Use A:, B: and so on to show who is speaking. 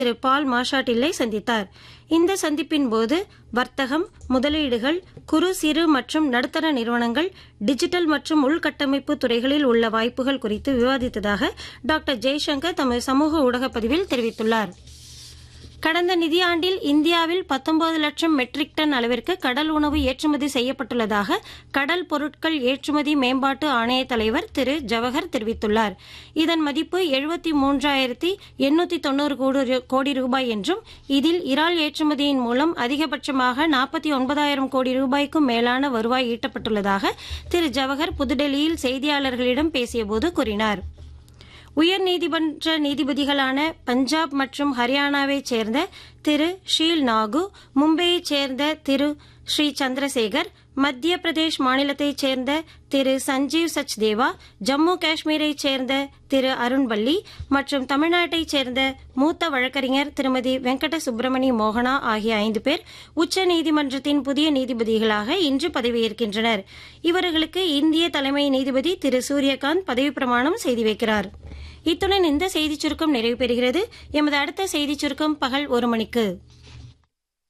A: திரு பால் மாஷாட்டில்லை சந்தித்தார் இந்த சந்திப்பின் போது வர்த்தகம் முதலீடுகள் குறு சிறு மற்றும் நடுத்தர நிறுவனங்கள் டிஜிட்டல் மற்றும் உள்கட்டமைப்பு துறைகளில் உள்ள வாய்ப்புகள் குறித்து விவாதித்ததாக டாக்டர் ஜெய்சங்கர் தமது சமூக ஊடக பதிவில் தெரிவித்துள்ளார் கடந்த நிதியாண்டில் இந்தியாவில் 19 லட்சம் மெட்ரிக் டன் அளவிற்கு கடல் உணவு ஏற்றுமதி செய்யப்பட்டுள்ளதாக கடல் பொருட்கள் ஏற்றுமதி மேம்பாட்டு ஆணைய தலைவர் திரு ஜவஹர் தெரிவித்துள்ளார் இதன் மதிப்பு எழுபத்தி மூன்றாயிரத்தி எண்ணூத்தி தொண்ணூறு கோடி ரூபாய் என்றும் இதில் இறால் ஏற்றுமதியின் மூலம் அதிகபட்சமாக நாற்பத்தி ஒன்பதாயிரம் கோடி ரூபாய்க்கும் மேலான வருவாய் ஈட்டப்பட்டுள்ளதாக திரு ஜவஹர் புதுடெல்லியில் செய்தியாளர்களிடம் பேசியபோது கூறினார் உயர்நீதிமன்ற நீதிபதிகளான பஞ்சாப் மற்றும் ஹரியானாவைச் சேர்ந்த திரு ஷீல் நாகு மும்பையைச் சேர்ந்த திரு ஸ்ரீ சந்திரசேகர் மத்திய பிரதேஷ் மாநிலத்தைச் சேர்ந்த திரு சஞ்சீவ் சச்தேவா ஜம்மு காஷ்மீரைச் சேர்ந்த திரு அருண்பள்ளி மற்றும் தமிழ்நாட்டைச் சேர்ந்த மூத்த வழக்கறிஞர் திருமதி வெங்கட சுப்பிரமணி மோகனா ஆகிய ஐந்து பேர் உச்ச நீதிமன்றத்தின் புதிய நீதிபதிகளாக இன்று பதவியேற்கின்றனர் இவர்களுக்கு இந்திய தலைமை நீதிபதி திரு சூரியகாந்த் பதவி பிரமாணம் செய்து வைக்கிறார் இத்துடன் இந்த செய்திச் சுருக்கம் நிறைவு பெறுகிறது எமது அடுத்த செய்திச் சுருக்கம் பகல் ஒரு மணிக்கு